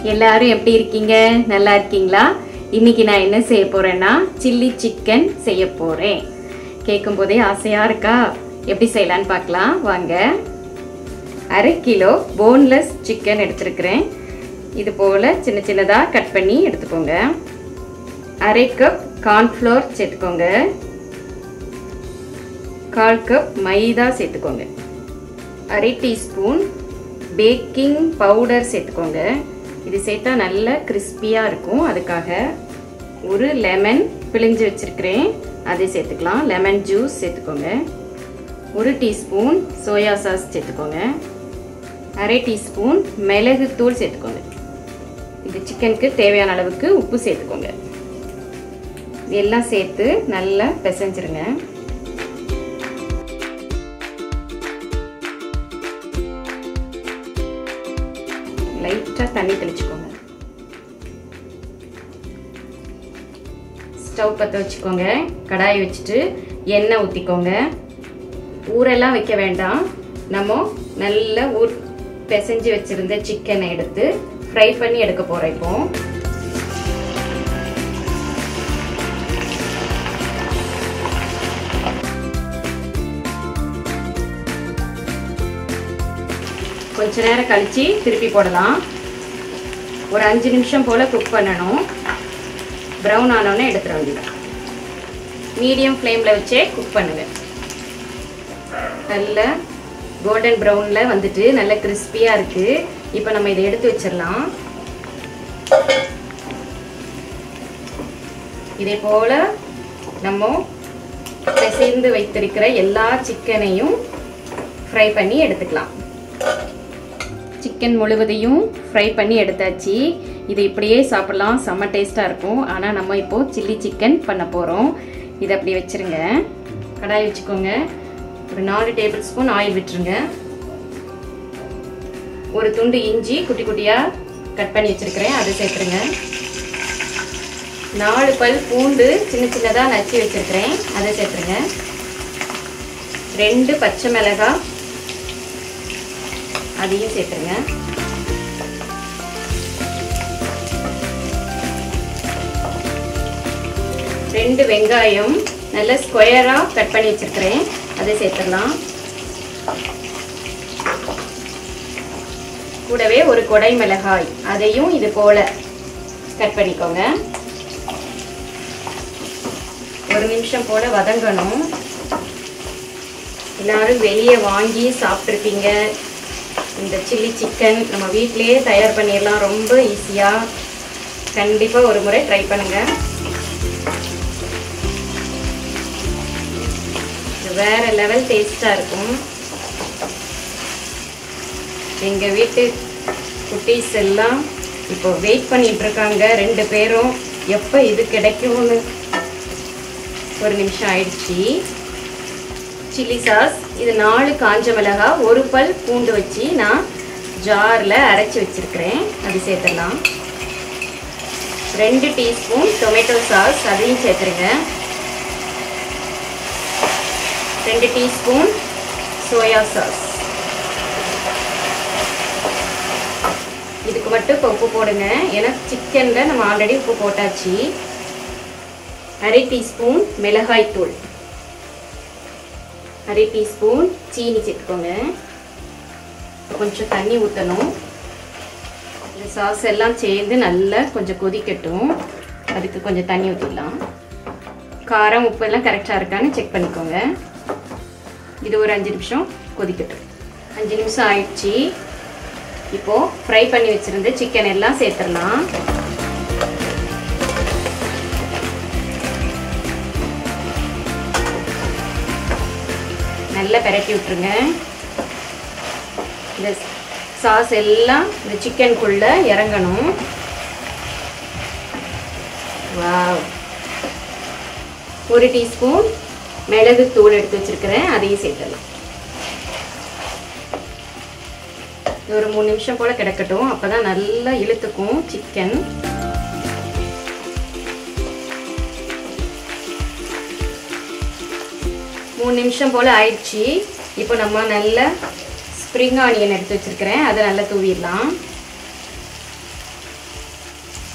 எல்லாரும் எப்படி இருக்கீங்க நல்லா இருக்கீங்களா இன்னைக்கு நான் என்ன செய்ய போறேன்னா சில்லி சிக்கன் செய்ய போறேன் கேட்கும் போதே ஆசையா இருக்கா எப்படி செய்யலான்னு பார்க்கலாம் வாங்க அரை கிலோ போன்லெஸ் சிக்கன் எடுத்திருக்கிறேன் இது போல் சின்ன சின்னதாக கட் பண்ணி எடுத்துக்கோங்க அரை கப் கார்ன்ஃப்ளோர் சேர்த்துக்கோங்க கால் கப் மைதா சேர்த்துக்கோங்க அரை டீஸ்பூன் பேக்கிங் பவுடர் சேர்த்துக்கோங்க இது சேர்த்தா நல்ல கிறிஸ்பியாக இருக்கும் அதுக்காக ஒரு லெமன் பிழிஞ்சு வச்சுருக்கிறேன் அதை சேர்த்துக்கலாம் லெமன் ஜூஸ் சேர்த்துக்கோங்க ஒரு டீஸ்பூன் சோயா சாஸ் சேர்த்துக்கோங்க அரை டீஸ்பூன் மிளகுத்தூள் சேர்த்துக்கோங்க இது சிக்கனுக்கு தேவையான அளவுக்கு உப்பு சேர்த்துக்கோங்க இது எல்லாம் சேர்த்து நல்லா பிசைஞ்சிருங்க லைட்டாக தண்ணி தெளிச்சுக்கோங்க ஸ்டவ் பற்ற வச்சுக்கோங்க கடாயை வச்சுட்டு எண்ணெய் ஊற்றிக்கோங்க ஊரெல்லாம் வைக்க வேண்டாம் நம்ம நல்ல ஊர் பிசைஞ்சு வச்சுருந்த சிக்கனை எடுத்து ஃப்ரை பண்ணி எடுக்க போகிறோம் இப்போ கொஞ்ச நேரம் கழித்து திருப்பி போடலாம் ஒரு அஞ்சு நிமிஷம் போல் குக் பண்ணணும் ப்ரௌன் ஆனோடனே எடுத்துட வேண்டியது மீடியம் ஃப்ளேமில் வச்சே குக் பண்ணுவேன் நல்ல கோல்டன் ப்ரௌனில் வந்துட்டு நல்ல கிறிஸ்பியாக இருக்குது இப்போ நம்ம இதை எடுத்து வச்சிடலாம் இதே போல் நம்ம பிசைந்து வைத்திருக்கிற எல்லா சிக்கனையும் ஃப்ரை பண்ணி எடுத்துக்கலாம் சிக்கன் முழுவதையும் ஃப்ரை பண்ணி எடுத்தாச்சு இது இப்படியே சாப்பிடலாம் செம்ம டேஸ்ட்டாக இருக்கும் ஆனால் நம்ம இப்போது சில்லி சிக்கன் பண்ண போகிறோம் இதை அப்படி வச்சுருங்க கடாய் வச்சுக்கோங்க ஒரு நாலு டேபிள் ஸ்பூன் ஆயில் விட்டுருங்க ஒரு துண்டு இஞ்சி குட்டி குட்டியாக கட் பண்ணி வச்சுருக்கிறேன் அதை சேர்த்துருங்க நாலு பல் பூண்டு சின்ன சின்னதாக நச்சு வச்சுருக்கிறேன் அதை சேர்த்துருங்க ரெண்டு பச்சை மிளகாய் அதையும் சேர்த்துருங்க ரெண்டு வெங்காயம் நல்ல ஸ்கொயராக கட் பண்ணி வச்சுருக்கிறேன் அதை சேர்த்துடலாம் கூடவே ஒரு கொடை மிளகாய் அதையும் இது போல கட் பண்ணிக்கோங்க ஒரு நிமிஷம் போல வதங்கணும் எல்லாரும் வெளியே வாங்கி சாப்பிட்ருப்பீங்க இந்த சில்லி சிக்கன் நம்ம வீட்டிலேயே தயார் பண்ணிடலாம் ரொம்ப ஈஸியாக கண்டிப்பாக ஒரு முறை ட்ரை பண்ணுங்கள் வேறு லெவல் டேஸ்ட்டாக இருக்கும் எங்கள் வீட்டு குட்டீஸ் எல்லாம் இப்போ வெயிட் பண்ணிட்டு இருக்காங்க ரெண்டு பேரும் எப்போ இது கிடைக்கும்னு ஒரு நிமிஷம் ஆயிடுச்சு சில்லி சாஸ் இது நாலு காஞ்ச மிளகா ஒரு பல் பூண்டு வச்சு நான் ஜாரில் அரைச்சி வச்சுருக்கிறேன் அது சேர்த்துடலாம் ரெண்டு டீஸ்பூன் டொமேட்டோ சாஸ் அதையும் சேர்த்துருங்க ரெண்டு டீஸ்பூன் சோயா சாஸ் இதுக்கு மட்டும் இப்போ உப்பு போடுங்க ஏன்னா சிக்கனில் நம்ம ஆல்ரெடி உப்பு போட்டாச்சு அரை டீஸ்பூன் மிளகாய் தூள் அரை டீஸ்பூன் சீனி சேர்த்துக்கோங்க கொஞ்சம் தண்ணி ஊற்றணும் இந்த சாஸ் எல்லாம் சேர்ந்து நல்லா கொஞ்சம் கொதிக்கட்டும் அதுக்கு கொஞ்சம் தண்ணி ஊற்றிடலாம் காரம் உப்பு எல்லாம் கரெக்டாக இருக்கான்னு செக் பண்ணிக்கோங்க இது ஒரு அஞ்சு நிமிஷம் கொதிக்கட்டும் அஞ்சு நிமிஷம் ஆயிடுச்சு இப்போது ஃப்ரை பண்ணி வச்சுருந்த சிக்கன் எல்லாம் சேர்த்துடலாம் நல்லா பெரட்டி விட்டுருங்க இந்த சாஸ் எல்லாம் இந்த சிக்கனுக்குள்ளே இறங்கணும் வாவ் ஒரு டீஸ்பூன் மிளகு தூள் எடுத்து வச்சுருக்கிறேன் அதையும் சேர்த்துடலாம் ஒரு மூணு நிமிஷம் போல் கிடக்கட்டும் அப்போ தான் நல்லா இழுத்துக்கும் சிக்கன் மூணு நிமிஷம் போல் ஆயிடுச்சு இப்போ நம்ம நல்ல ஸ்ப்ரிங் ஆனியன் எடுத்து வச்சுருக்கிறேன் அதை நல்லா தூவிடலாம்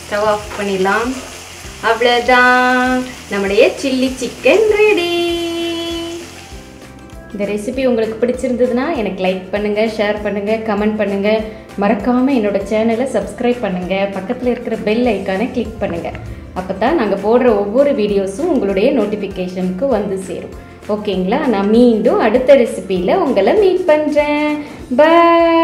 ஸ்டவ் ஆஃப் பண்ணிடலாம் அவ்வளோதான் நம்முடைய சில்லி சிக்கன் ரெடி இந்த ரெசிபி உங்களுக்கு பிடிச்சிருந்ததுன்னா எனக்கு லைக் பண்ணுங்கள் ஷேர் பண்ணுங்கள் கமெண்ட் பண்ணுங்கள் மறக்காமல் என்னோட சேனலை சப்ஸ்கிரைப் பண்ணுங்கள் பக்கத்தில் இருக்கிற பெல் ஐக்கானை கிளிக் பண்ணுங்கள் அப்போ தான் நாங்கள் போடுற ஒவ்வொரு வீடியோஸும் உங்களுடைய நோட்டிஃபிகேஷனுக்கு வந்து சேரும் ஓகேங்களா நான் மீண்டும் அடுத்த ரெசிபியில் உங்களை மீட் பண்ணுறேன் பாய்